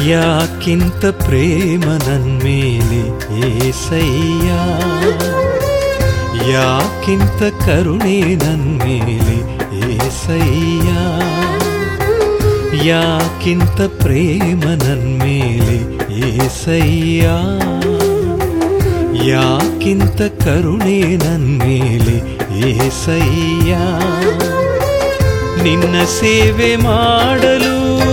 ಯಾಕಿಂತ ಪ್ರೇಮ ನನ್ಮೇಲೆ ಏಸಯ್ಯ ಯಾಕಿಂತ ಕರುಣೆ ನನ್ಮೇಲೆ ಏಸಯ್ಯ ಯಾಕಿಂತ ಪ್ರೇಮ ನನ್ಮೇಲೆ ಏಸಯ್ಯ ಯಾಕಿಂತ ಕರುಣೆ ನನ್ಮೇಲೆ ಏಸಯ್ಯ ನಿನ್ನ ಸೇವೆ ಮಾಡಲು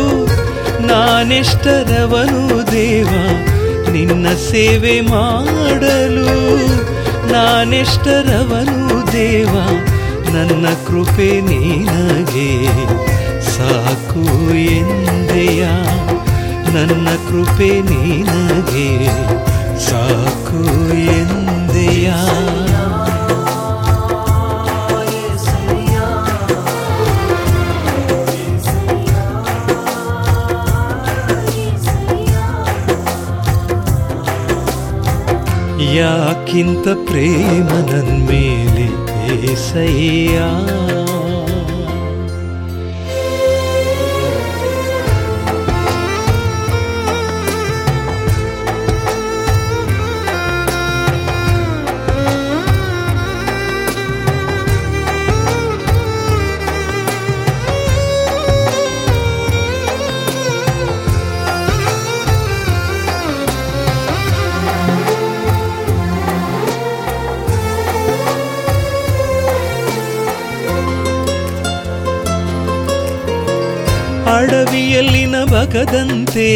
ನಾನೆಷ್ಟರವನು ದೇವ ನಿನ್ನ ಸೇವೆ ಮಾಡಲು ನಾನೆಷ್ಟರವನು ದೇವ ನನ್ನ ಕೃಪೆ ನಿನಗೆ ಸಾಕು ಎಂದೆಯ ನನ್ನ ಕೃಪೆ ನಿನಗೆ ಸಾಕು ಎಂದೆಯ ಯಾಕಿಂತ ಪ್ರೇಮ ನನ್ಮೇಲೆ ಏಸಯ್ಯ ಅಡವಿಯಲ್ಲಿನ ಬಗದಂತೆ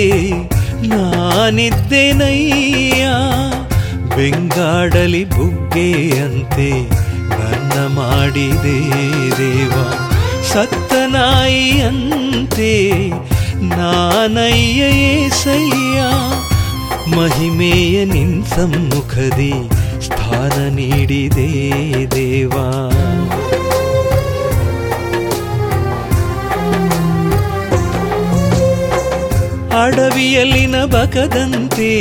ನಾನಿದ್ದೆನಯ್ಯ ಬೆಂಗಾಡಲಿ ಬುಗ್ಗೆಯಂತೆ ನನ್ನ ಮಾಡಿದೆ ದೇವ ಸತ್ತ ನಾಯಿಯಂತೆ ನಾನಯ್ಯ ಏಸಯ್ಯ ಮಹಿಮೆಯ ನಿನ್ ಸಮ್ಮುಖದಿ ಸ್ಥಾನ ನೀಡಿದೆ ದೇವಾ ಅಡವಿಯಲ್ಲಿನ ಬಕದಂತೆ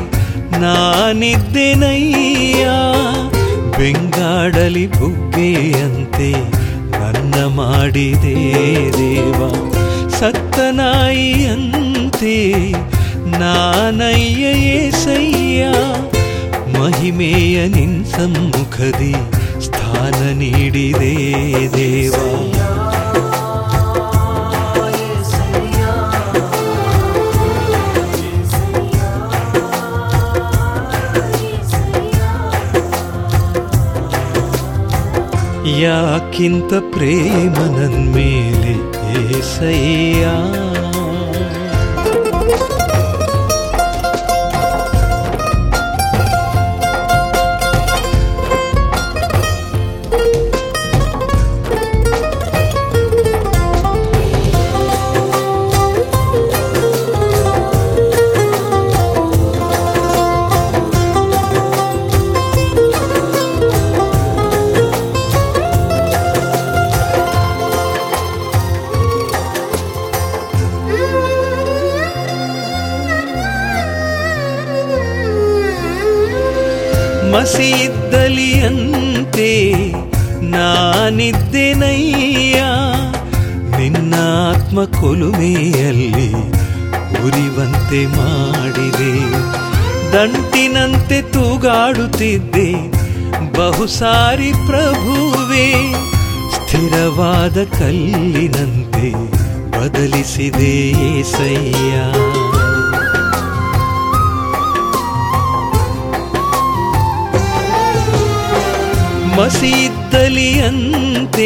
ನಾನಿದ್ದೆನಯ್ಯ ಬೆಂಗಾಡಲಿ ಬುಗ್ಗೆಯಂತೆ ನನ್ನ ಮಾಡಿದೆ ದೇವ ಸತ್ತ ನಾಯಿಯಂತೆ ನಾನಯ್ಯ ಏಸಯ್ಯ ಮಹಿಮೆಯ ನಿನ್ ಸಮ್ಮುಖದಿ ಸ್ಥಾನ ನೀಡಿದೆ ದೇವಾ ಯಾಕಿಂತ ಪ್ರೇಮ ನನ್ಮೇಲೆ ಏಸಯ್ಯ ಮಸಿಯಿದ್ದಲಿಯಂತೆ ನಾನಿದ್ದೆನಯ್ಯ ನಿನ್ನ ಆತ್ಮ ಕೊಲುಮೆಯಲ್ಲಿ ಉರಿವಂತೆ ಮಾಡಿದೆ ದಂಟಿನಂತೆ ತೂಗಾಡುತ್ತಿದ್ದೆ ಬಹುಸಾರಿ ಪ್ರಭುವೆ ಸ್ಥಿರವಾದ ಕಲ್ಲಿನಂತೆ ಬದಲಿಸಿದೆ ಏಸಯ್ಯ ಮಸಿದ್ದಲಿಯಂತೆ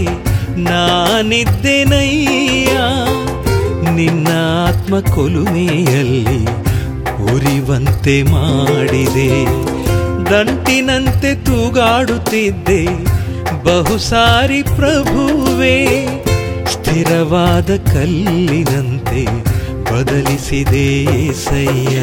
ನಾನಿದ್ದೆನಯ್ಯ ನಿನ್ನ ಆತ್ಮ ಕೊಲುಮೆಯಲ್ಲಿ ಉರಿವಂತೆ ಮಾಡಿದೆ ದಂಟಿನಂತೆ ತೂಗಾಡುತ್ತಿದ್ದೆ ಬಹುಸಾರಿ ಪ್ರಭುವೆ ಸ್ಥಿರವಾದ ಕಲ್ಲಿನಂತೆ ಬದಲಿಸಿದೆ ಸಯ್ಯ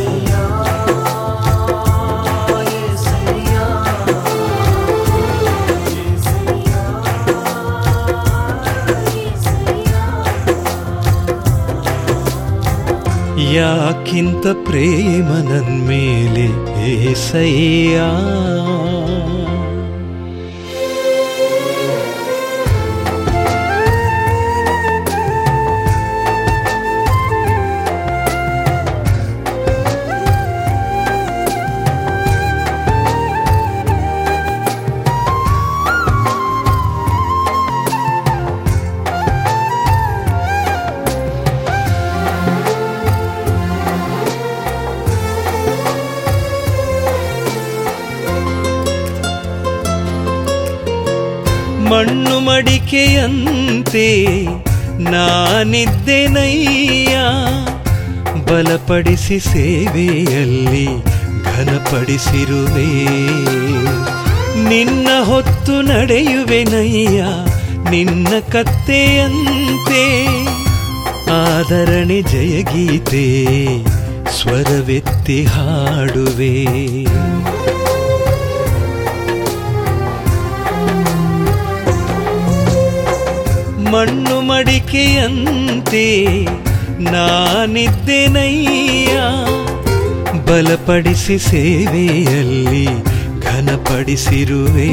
ಯಾಕಿಂತ ಪ್ರೇಮ ನನ್ಮೇಲೆ ಏಸಯ್ಯ ಮಣ್ಣು ಮಡಿಕೆಯಂತೆ ನಾನಿದ್ದೆನಯ್ಯ ಬಲಪಡಿಸಿ ಸೇವೆಯಲ್ಲಿ ಘನಪಡಿಸಿರುವೆ ನಿನ್ನ ಹೊತ್ತು ನಡೆಯುವೆನಯ್ಯ ನಿನ್ನ ಕತ್ತೆಯಂತೆ ಆದರಣೆ ಜಯಗೀತೆ ಸ್ವರವೆತ್ತಿ ಹಾಡುವೆ ಮಣ್ಣು ಮಡಿಕೆಯಂತೆ ನಾನಿದ್ದೆನಯ್ಯ ಬಲಪಡಿಸಿ ಸೇವೆಯಲ್ಲಿ ಘನಪಡಿಸಿರುವೆ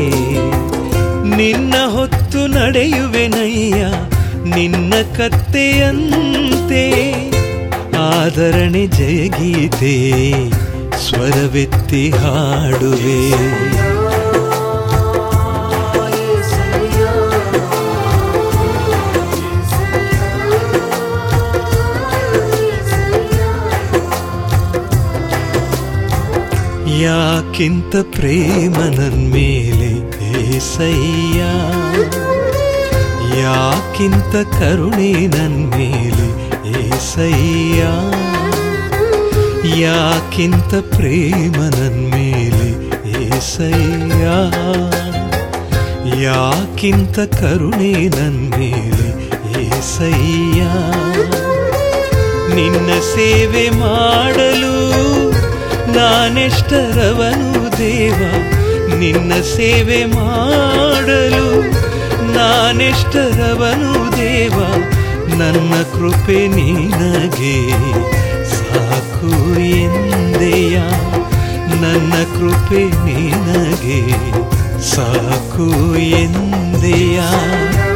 ನಿನ್ನ ಹೊತ್ತು ನಡೆಯುವೆನಯ್ಯ ನಿನ್ನ ಕತ್ತೆಯಂತೆ ಆದರಣೆ ಜಯಗೀತೆ ಸ್ವರವೆತ್ತಿ ಹಾಡುವೆ ಯಾಕಿಂತ ಪ್ರೇಮ ನನ್ಮೇಲೆ ಏಸಯ್ಯ ಯಾಕಿಂತ ಕರುಣೆ ನನ್ಮೇಲೆ ಏಸಯ್ಯ ಯಾಕಿಂತ ಪ್ರೇಮ ನನ್ಮೇಲೆ ಏಸಯ್ಯ ಯಾಕಿಂತ ಕರುಣೆ ನನ್ಮೇಲೆ ಏಸಯ್ಯ ನಿನ್ನ ಸೇವೆ ಮಾಡಲು ನಾನೆಷ್ಟರವನು ದೇವ ನಿನ್ನ ಸೇವೆ ಮಾಡಲು ನಾನೆಷ್ಟರವನು ದೇವ ನನ್ನ ಕೃಪೆ ನಿನಗೆ ಸಾಕು ಎಂದೆಯ ನನ್ನ ಕೃಪೆ ನಿನಗೆ ಸಾಕು ಎಂದೆಯ